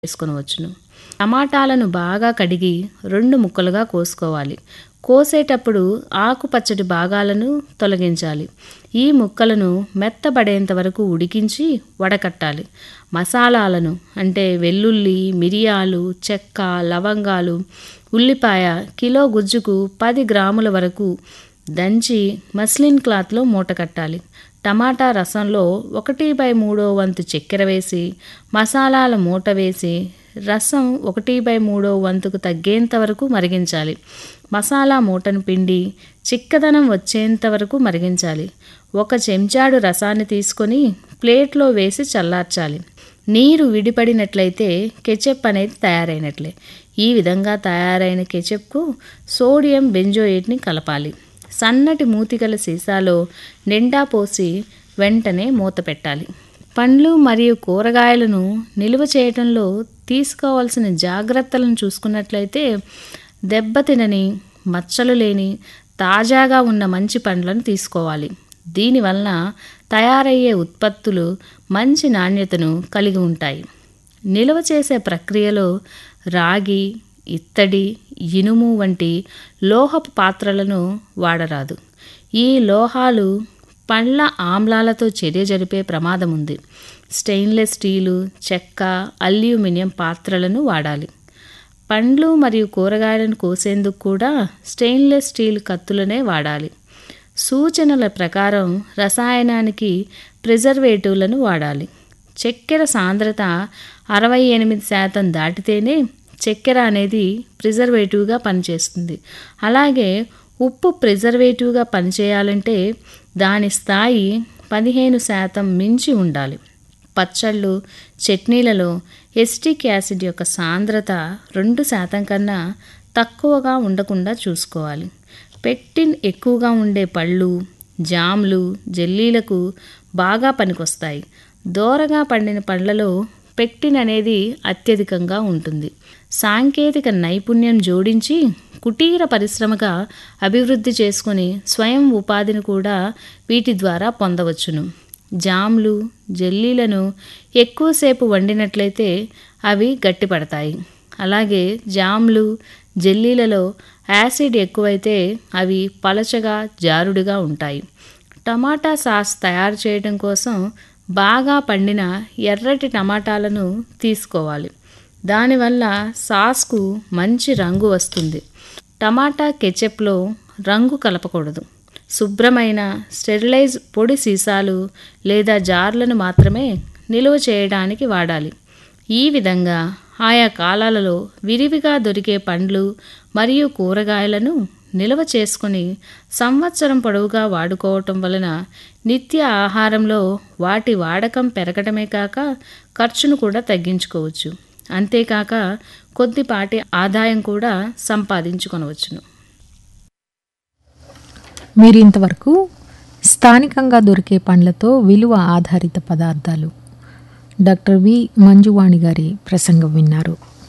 వేసుకొనవచ్చును టమాటాలను బాగా కడిగి రెండు ముక్కలుగా కోసుకోవాలి కోసేటప్పుడు ఆకుపచ్చటి భాగాలను తొలగించాలి ఈ ముక్కలను మెత్తబడేంత వరకు ఉడికించి వడకట్టాలి మసాలాలను అంటే వెల్లుల్లి మిరియాలు చెక్క లవంగాలు ఉల్లిపాయ కిలో గుజ్జుకు పది గ్రాముల వరకు దంచి మస్లిన్ క్లాత్లో మూట కట్టాలి టమాటా రసంలో ఒకటి బై మూడో వంతు చక్కెర వేసి మసాలాల మూట వేసి రసం ఒకటి బై మూడో వంతుకు తగ్గేంత వరకు మరిగించాలి మసాలా మూటను పిండి చిక్కదనం వచ్చేంత వరకు మరిగించాలి ఒక చెంచాడు రసాన్ని తీసుకొని ప్లేట్లో వేసి చల్లార్చాలి నీరు విడిపడినట్లయితే కెచప్ అనేది తయారైనట్లే ఈ విధంగా తయారైన కెచప్కు సోడియం బెంజోయేట్ని కలపాలి సన్నటి మూతిగల సీసాలో నిండా పోసి వెంటనే మూత పెట్టాలి పండ్లు మరియు కూరగాయలను నిల్వ చేయటంలో తీసుకోవాల్సిన జాగ్రత్తలను చూసుకున్నట్లయితే దెబ్బతినని మచ్చలు లేని తాజాగా ఉన్న మంచి పండ్లను తీసుకోవాలి దీనివలన తయారయ్యే ఉత్పత్తులు మంచి నాణ్యతను కలిగి ఉంటాయి నిల్వ చేసే ప్రక్రియలో రాగి ఇత్తడి ఇనుము వంటి లోహపు పాత్రలను వాడరాదు ఈ లోహాలు పండ్ల ఆమ్లాలతో చర్య జరిపే ప్రమాదం ఉంది స్టెయిన్లెస్ స్టీలు చెక్క అల్యూమినియం పాత్రలను వాడాలి పండ్లు మరియు కూరగాయలను కోసేందుకు కూడా స్టెయిన్లెస్ స్టీల్ కత్తులనే వాడాలి సూచనల ప్రకారం రసాయనానికి ప్రిజర్వేటివ్లను వాడాలి చక్కెర సాంద్రత అరవై ఎనిమిది శాతం దాటితేనే చక్కెర అనేది ప్రిజర్వేటివ్గా పనిచేస్తుంది అలాగే ఉప్పు ప్రిజర్వేటివ్గా పనిచేయాలంటే దాని స్థాయి పదిహేను శాతం మించి ఉండాలి పచ్చళ్ళు చట్నీలలో ఎస్టిక్ యాసిడ్ యొక్క సాంద్రత రెండు శాతం కన్నా తక్కువగా ఉండకుండా చూసుకోవాలి పెక్టిన్ ఎక్కువగా ఉండే పళ్ళు జామ్లు జెల్లీలకు బాగా పనికొస్తాయి దోరగా పండిన పండ్లలో పెక్టిన్ అనేది అత్యధికంగా ఉంటుంది సాంకేతిక నైపుణ్యం జోడించి కుటీర పరిశ్రమగా అభివృద్ధి చేసుకొని స్వయం ఉపాధిని కూడా వీటి ద్వారా పొందవచ్చును జామ్లు జెల్లీలను ఎక్కువసేపు వండినట్లయితే అవి గట్టిపడతాయి అలాగే జామ్లు జెల్లీలలో యాసిడ్ ఎక్కువైతే అవి పలచగా జారుడుగా ఉంటాయి టమాటా సాస్ తయారు చేయడం కోసం బాగా పండిన ఎర్రటి టమాటాలను తీసుకోవాలి దానివల్ల సాస్కు మంచి రంగు వస్తుంది టమాటా కెచప్లో రంగు కలపకూడదు శుభ్రమైన స్టెరిలైజ్ పొడి సీసాలు లేదా జార్లను మాత్రమే నిలువ చేయడానికి వాడాలి ఈ విధంగా ఆయా కాలాలలో విరివిగా దొరికే పండ్లు మరియు కూరగాయలను నిల్వ చేసుకుని సంవత్సరం పొడవుగా వాడుకోవటం వలన నిత్య ఆహారంలో వాటి వాడకం పెరగటమే కాక ఖర్చును కూడా తగ్గించుకోవచ్చు అంతేకాక కొద్దిపాటి ఆదాయం కూడా సంపాదించుకొనవచ్చును మీరు ఇంతవరకు స్థానికంగా దొరికే పండ్లతో విలువ ఆధారిత పదార్థాలు డాక్టర్ వి మంజువాణి గారి ప్రసంగం విన్నారు